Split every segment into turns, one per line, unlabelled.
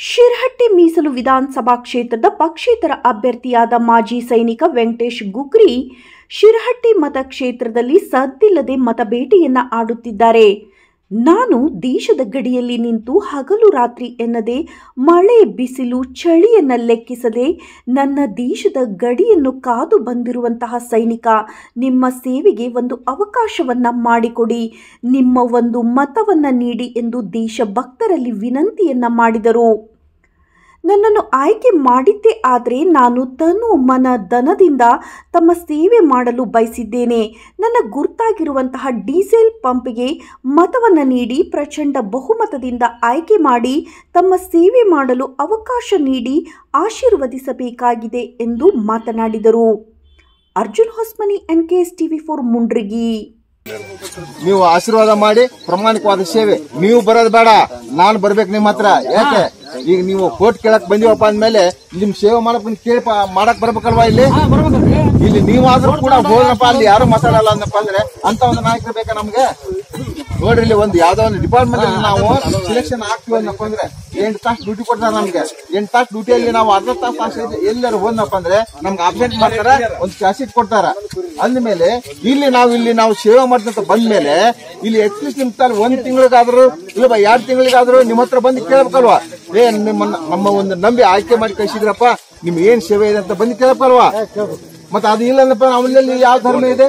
ಶಿರಹಟ್ಟಿ ಮೀಸಲು ವಿಧಾನಸಭಾ ಕ್ಷೇತ್ರದ ಪಕ್ಷೇತರ ಅಭ್ಯರ್ಥಿಯಾದ ಮಾಜಿ ಸೈನಿಕ ವೆಂಕಟೇಶ್ ಗುಗ್ರಿ ಶಿರಹಟ್ಟಿ ಮತಕ್ಷೇತ್ರದಲ್ಲಿ ಸದ್ದಿಲ್ಲದೆ ಮತಬೇಟೆಯನ್ನ ಆಡುತ್ತಿದ್ದಾರೆ ನಾನು ದೇಶದ ಗಡಿಯಲ್ಲಿ ನಿಂತು ಹಗಲು ರಾತ್ರಿ ಎನ್ನದೆ ಮಳೆ ಬಿಸಿಲು ಚಳಿಯನ್ನ ಲೆಕ್ಕಿಸದೆ ನನ್ನ ದೇಶದ ಗಡಿಯನ್ನು ಕಾದು ಬಂದಿರುವಂತಹ ಸೈನಿಕ ನಿಮ್ಮ ಸೇವೆಗೆ ಒಂದು ಅವಕಾಶವನ್ನ ಮಾಡಿಕೊಡಿ ನಿಮ್ಮ ಒಂದು ಮತವನ್ನ ನೀಡಿ ಎಂದು ದೇಶಭಕ್ತರಲ್ಲಿ ವಿನಂತಿಯನ್ನ ಮಾಡಿದರು ನನ್ನನ್ನು ಆಯ್ಕೆ ಮಾಡಿದ್ದೇ ಆದರೆ ನಾನು ತನು ಮನ ಧನದಿಂದ ತಮ್ಮ ಸೇವೆ ಮಾಡಲು ಬಯಸಿದ್ದೇನೆ ನನ್ನ ಗುರ್ತಾಗಿರುವಂತಹ ಡೀಸೆಲ್ ಪಂಪ್ಗೆ ಮತವನ್ನು ನೀಡಿ ಪ್ರಚಂಡ ಬಹುಮತದಿಂದ ಆಯ್ಕೆ ಮಾಡಿ ತಮ್ಮ ಸೇವೆ ಮಾಡಲು ಅವಕಾಶ ನೀಡಿ ಆಶೀರ್ವದಿಸಬೇಕಾಗಿದೆ ಎಂದು ಮಾತನಾಡಿದರು Arjun Hosmani N K S TV four Mundargi
ನೀವು ಆಶೀರ್ವಾದ ಮಾಡಿ ಪ್ರಾಮಾಣಿಕವಾದ ಸೇವೆ ನೀವು ಬರೋದು ಬೇಡ ನಾನು ಬರ್ಬೇಕು ನಿಮ್ಮ ಹತ್ರ ಯಾಕೆ ಈಗ ನೀವು ಕೋರ್ಟ್ ಕೇಳಕ್ ಬಂದಿವಪ್ಪ ಅಂದ್ಮೇಲೆ ನಿಮ್ ಸೇವೆ ಮಾಡಕ್ ಬಂದ್ ಕೇಳಿ ಪ- ಮಾಡಕ್ ಬರ್ಬೇಕಲ್ವಾ ಇಲ್ಲಿ ಇಲ್ಲಿ ನೀವಾದ್ರೂ ಕೂಡ ಹೋದ್ರಪ್ಪ ಅಲ್ಲಿ ಯಾರು ಮಾತಾಡಲ್ಲ ಅಂದಪ್ಪ ಅಂದ್ರೆ ಅಂತ ಒಂದು ನಾಯಕರು ಬೇಕಾ ನಮ್ಗೆ ನೋಡ್ರಿ ಇಲ್ಲಿ ಒಂದು ಯಾವ್ದೋ ಒಂದು ಡಿಪಾರ್ಟ್ಮೆಂಟ್ ಅಲ್ಲಿ ನಾವು ಸೆಲೆಕ್ಷನ್ ಆಗ್ತೀವಿ ಅಂದಪ್ಪ ಅಂದ್ರೆ ಎಂಟು ತಾಸು ಡ್ಯೂಟಿ ಕೊಡ್ತಾರೆ ನಮ್ಗೆ ಎಂಟು ತಾಸು ಡ್ಯೂಟಿಯಲ್ಲಿ ನಾವು ಅರ್ಧ ತಾಸು ತಾಸು ಎಲ್ಲರೂ ಹೋದ್ನಪ್ಪ ಅಂದ್ರೆ ನಮ್ಗೆ ಅಬ್ಸೆಂಟ್ ಮಾಡ್ತಾರ ಒಂದು ಕ್ಯಾಸೆಟ್ ಕೊಡ್ತಾರ ಅಂದ್ಮೇಲೆ ಇಲ್ಲಿ ನಾವು ಇಲ್ಲಿ ನಾವು ಸೇವೆ ಮಾಡ್ತಂತ ಬಂದ್ಮೇಲೆ ಇಲ್ಲಿ ಅಟ್ಲೀಸ್ಟ್ ನಿಮ್ ತಾನು ಒಂದ್ ತಿಂಗಳಿಗಾದ್ರೂ ಇಲ್ಲ ಬಾ ಎರಡ್ ತಿಂಗಳಿಗಾದ್ರೂ ನಿಮ್ಮ ಹತ್ರ ಬಂದು ಕೇಳ್ಬೇಕಲ್ವಾ ಏ ನಿಮ್ಮನ್ನ ನಮ್ಮ ಒಂದು ನಂಬಿ ಆಯ್ಕೆ ಮಾಡಿ ಕಳಿಸಿದ್ರಪ್ಪ ನಿಮ್ ಏನ್ ಸೇವೆ ಇದೆ ಅಂತ ಬಂದು ಕೇಳ್ಬೇಕಲ್ವಾ ಮತ್ತೆ ಅದು ಇಲ್ಲ ಅಂದಪ್ಪ ಅವನಲ್ಲಿ ಯಾವ ಧರ್ಮ ಇದೆ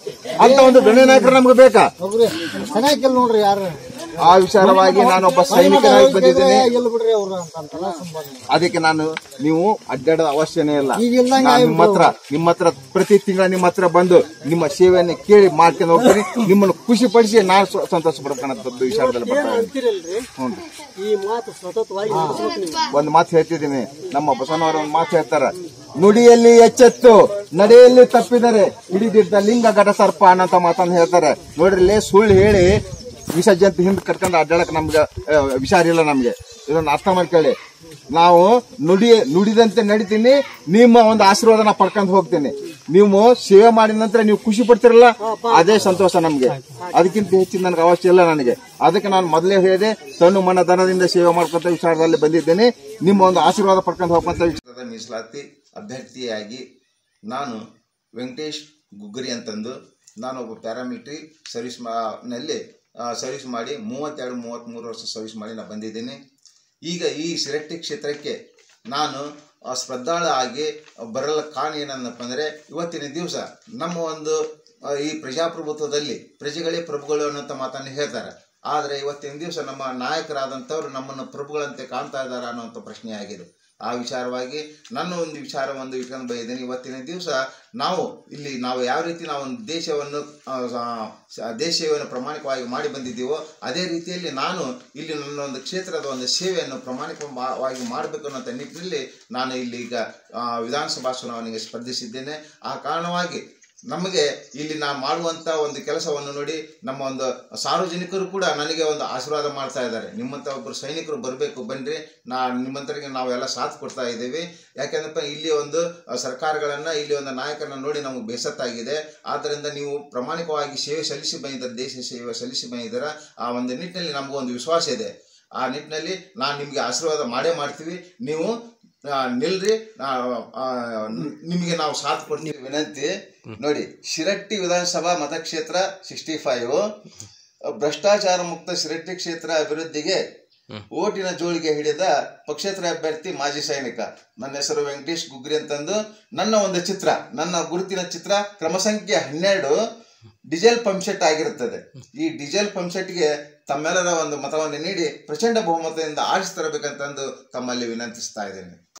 ಅಂತ ಒಂದು ಗಣ್ಯ ನಾಯಕರು ನಮ್ಗೆ ಬೇಕಾ
ಚೆನ್ನಾಗಿಲ್ಲ ನೋಡ್ರಿ ಯಾರು
ಆ ವಿಚಾರವಾಗಿ ನಾನೊಬ್ಬ ಸೈನಿಕನಾಗಿ ಬಂದಿದ್ದೇನೆ
ಇಲ್ಲ ಬಿಡ್ರಿ ಅವ್ರು ಅಂತಂತಲ್ಲ ಸಂಬಂಧ
ಅದಕ್ಕೆ ನಾನು ನೀವು ಅಡ್ಡಾಡೋದ ಅವಶ್ಯನೇ ಇಲ್ಲ
ಈಗ ಇಲ್ದಂಗೆ
ನಾನು ನಿಮ್ಮ ಹತ್ರ ನಿಮ್ಮ ಹತ್ರ ಪ್ರತಿ ತಿಂಗಳ ನಿಮ್ಮ ಹತ್ರ ಬಂದು ನಿಮ್ಮ ಸೇವೆಯನ್ನು ಕೇಳಿ ಮಾಡ್ಕೊಂಡು ಹೋಗ್ತೀನಿ ನಿಮ್ಮನ್ನು ಖುಷಿ ಪಡಿಸಿ ನಾನು ಸ್ವ- ಸಂತೋಷ ಪಡ್ಕೊಳ್ಳೋ ವಿಚಾರದಲ್ಲಿ ಬರ್ತಾ ಇದ್ದೀನಿ.
ಅಂತೀರಲ್ರಿ
ಹ್ಞೂ
ಈ ಮಾತು ಸತತವಾಗಿ ನಡೆಸ್ಬೇಕು ನೀವು
ಒಂದು ಮಾತು ಹೇಳ್ತಿದ್ದೀನಿ ನಮ್ಮ ಬಸವನವರು ಒಂದು ಮಾತು ಹೇಳ್ತಾರ ನುಡಿಯಲ್ಲಿ ಎಚ್ಚೆತ್ತು ನಡೆಯಲ್ಲಿ ತಪ್ಪಿದರೆ ಹಿಡಿದಿದ್ದ ಲಿಂಗ ಘಟ ಸರ್ಪ ಅನ್ನಂತ ಮಾತನ್ನು ಹೇಳ್ತಾರೆ ನೋಡ್ರಿ ಇಲ್ಲೇ ಸುಳ್ಳು ಹೇಳಿ ವಿಸರ್ಜಂತ ಹಿಂದ್ ಕಟ್ಕೊಂಡು ಅಡ್ಡಾಡಕ್ ನಮ್ಗೆ ಆ, ವಿಚಾರ ಇಲ್ಲ ನಮ್ಗೆ ಇದನ್ನ ಅರ್ಥ ಮಾಡ್ಕೊಳ್ಳಿ ನಾವು ನುಡಿ ನುಡಿದಂತೆ ನಡಿತೀನಿ ನಿಮ್ಮ ಒಂದು ಆಶೀರ್ವಾದ ನಾ ಪಡ್ಕೊಂಡು ಹೋಗ್ತೀನಿ ನೀವು ಸೇವೆ ಮಾಡಿದ ನಂತರ ನೀವು ಖುಷಿ ಪಡ್ತಿರಲ್ಲ ಅದೇ ಸಂತೋಷ ನಮ್ಗೆ ಅದಕ್ಕಿಂತ ಹೆಚ್ಚಿನ ನನಗೆ ಅವಶ್ಯ ಇಲ್ಲ ನನಗೆ ಅದಕ್ಕೆ ನಾನು ಮೊದಲೇ ಹೇಳಿದೆ ತನ್ನು ಮನ ಧನದಿಂದ ಸೇವೆ ಮಾಡ್ಕೊಂತ ವಿಚಾರದಲ್ಲಿ ಬಂದಿದ್ದೇನೆ ನಿಮ್ಮ ಒಂದು ಆಶೀರ್ವಾದ ಪಡ್ಕೊಂಡು ಹೋಗ್ಕೊಂತ ವಿಚಾರ
ಕ್ಷೇತ್ರದ ಮೀಸಲಾತಿ ಅಭ್ಯರ್ಥಿಯಾಗಿ ನಾನು ವೆಂಕಟೇಶ್ ಗುಗ್ಗರಿ ಅಂತಂದು ನಾನು ಒಬ್ಬ ಪ್ಯಾರಾಮಿಲಿಟ್ರಿ ಸರ್ವಿಸ್ ಮಾ- ನಲ್ಲಿ ಆ, ಸರ್ವಿಸ್ ಮಾಡಿ ಮೂವತ್ತೆರಡು ಮೂವತ್ತ್ಮೂರು ವರ್ಷ ಸರ್ವಿಸ್ ಮಾಡಿ ನಾನು ಬಂದಿದ್ದೇನೆ ಈಗ ಈ ಸಿರಟ್ಟಿ ಕ್ಷೇತ್ರಕ್ಕೆ ನಾನು ಆ, ಸ್ಪರ್ಧಾಳ ಆಗಿ ಬರಲು ಕಾರಣ ಏನನ್ನಪ್ಪ ಅಂದರೆ ಇವತ್ತಿನ ದಿವಸ ನಮ್ಮ ಒಂದು ಆ, ಈ ಪ್ರಜಾಪ್ರಭುತ್ವದಲ್ಲಿ ಪ್ರಜೆಗಳೇ ಪ್ರಭುಗಳು ಅನ್ನೋಂಥ ಮಾತನ್ನು ಹೇಳ್ತಾರೆ ಆದರೆ ಇವತ್ತಿನ ದಿವಸ ನಮ್ಮ ನಾಯಕರಾದಂಥವ್ರು ನಮ್ಮನ್ನು ಪ್ರಭುಗಳಂತೆ ಕಾಣ್ತಾ ಇದ್ದಾರೆ ಅನ್ನೋಂಥ ಪ್ರಶ್ನೆ ಆಗಿದೆ ಆ ವಿಚಾರವಾಗಿ ನನ್ನ ಒಂದು ವಿಚಾರ ಒಂದು ಇಟ್ಕೊಂಡು ಬಂದಿದ್ದೇನೆ ಇವತ್ತಿನ ದಿವಸ ನಾವು ಇಲ್ಲಿ ನಾವು ಯಾವ ರೀತಿ ನಾವು ಒಂದು ದೇಶವನ್ನು ಆ, ಸ- ದೇಶವನ್ನು ಪ್ರಾಮಾಣಿಕವಾಗಿ ಮಾಡಿ ಬಂದಿದ್ದೀವೋ ಅದೇ ರೀತಿಯಲ್ಲಿ ನಾನು ಇಲ್ಲಿ ನನ್ನ ಒಂದು ಕ್ಷೇತ್ರದ ಒಂದು ಸೇವೆಯನ್ನು ಪ್ರಾಮಾಣಿಕವಾಗಿ ಮಾಡಬೇಕು ಅನ್ನೋ ನಿಟ್ಟಿನಲ್ಲಿ ನಾನು ಇಲ್ಲಿ ಈಗ ಆ, ವಿಧಾನಸಭಾ ಚುನಾವಣೆಗೆ ಸ್ಪರ್ಧಿಸಿದ್ದೇನೆ ಆ ಕಾರಣವಾಗಿ ನಮಗೆ ಇಲ್ಲಿ ನಾವು ಮಾಡುವಂಥ ಒಂದು ಕೆಲಸವನ್ನು ನೋಡಿ ನಮ್ಮ ಒಂದು ಸಾರ್ವಜನಿಕರು ಕೂಡ ನನಗೆ ಒಂದು ಆಶೀರ್ವಾದ ಮಾಡ್ತಾ ಇದ್ದಾರೆ ನಿಮ್ಮಂಥ ಒಬ್ಬರು ಸೈನಿಕರು ಬರಬೇಕು ಬನ್ನಿರಿ ನಾ ನಿಮ್ಮಂತರಿಗೆ ನಾವೆಲ್ಲ ಸಾಥ್ ಕೊಡ್ತಾ ಇದ್ದೀವಿ ಯಾಕೆಂದ್ರೆ ಇಲ್ಲಿ ಒಂದು ಆ, ಸರ್ಕಾರಗಳನ್ನು ಇಲ್ಲಿ ಒಂದು ನಾಯಕರನ್ನ ನೋಡಿ ನಮಗೆ ಬೇಸತ್ತಾಗಿದೆ ಆದ್ದರಿಂದ ನೀವು ಪ್ರಾಮಾಣಿಕವಾಗಿ ಸೇವೆ ಸಲ್ಲಿಸಿ ಬಂದಿದ್ದಾರೆ ದೇಶ ಸೇವೆ ಸಲ್ಲಿಸಿ ಬಂದಿದ್ದೀರ ಆ ಒಂದು ನಿಟ್ಟಿನಲ್ಲಿ ನಮಗೂ ಒಂದು ವಿಶ್ವಾಸ ಇದೆ ಆ ನಿಟ್ಟಿನಲ್ಲಿ ನಾನು ನಿಮಗೆ ಆಶೀರ್ವಾದ ಮಾಡೇ ಮಾಡ್ತೀವಿ ನೀವು ಆ, ನಿಲ್ರಿ ಆ, ಆ, ನಿಮಗೆ ನಾವು ಸಾಥ್ ಕೊಡ್ತೀವಿ ವಿನಂತಿ ನೋಡಿ ಶಿರಟ್ಟಿ ವಿಧಾನಸಭಾ ಮತಕ್ಷೇತ್ರ ಸಿಕ್ಸ್ಟಿ ಫೈವ್ ಭ್ರಷ್ಟಾಚಾರ ಮುಕ್ತ ಶಿರಟ್ಟಿ ಕ್ಷೇತ್ರ ಅಭಿವೃದ್ಧಿಗೆ ಓಟಿನ ಜೋಳಿಗೆ ಹಿಡಿದ ಪಕ್ಷೇತರ ಅಭ್ಯರ್ಥಿ ಮಾಜಿ ಸೈನಿಕ ನನ್ನ ಹೆಸರು ವೆಂಕಟೇಶ್ ಗುಗ್ರಿ ಅಂತಂದು ನನ್ನ ಒಂದು ಚಿತ್ರ ನನ್ನ ಗುರುತಿನ ಚಿತ್ರ ಕ್ರಮ ಸಂಖ್ಯೆ ಹನ್ನೆರಡು ಡಿಸೇಲ್ ಪಂಪ್ಸೆಟ್ ಆಗಿರುತ್ತದೆ ಈ ಡಿಸೇಲ್ ಪಂಪ್ಸೆಟ್ಗೆ ತಮ್ಮೆಲ್ಲರ ಒಂದು ಮತವನ್ನು ನೀಡಿ ಪ್ರಚಂಡ ಬಹುಮತದಿಂದ ಆರಿಸಿ ತರಬೇಕಂತಂದು ತಮ್ಮಲ್ಲಿ ವಿನಂತಿಸ್ತಾ ಇದ್ದೇನೆ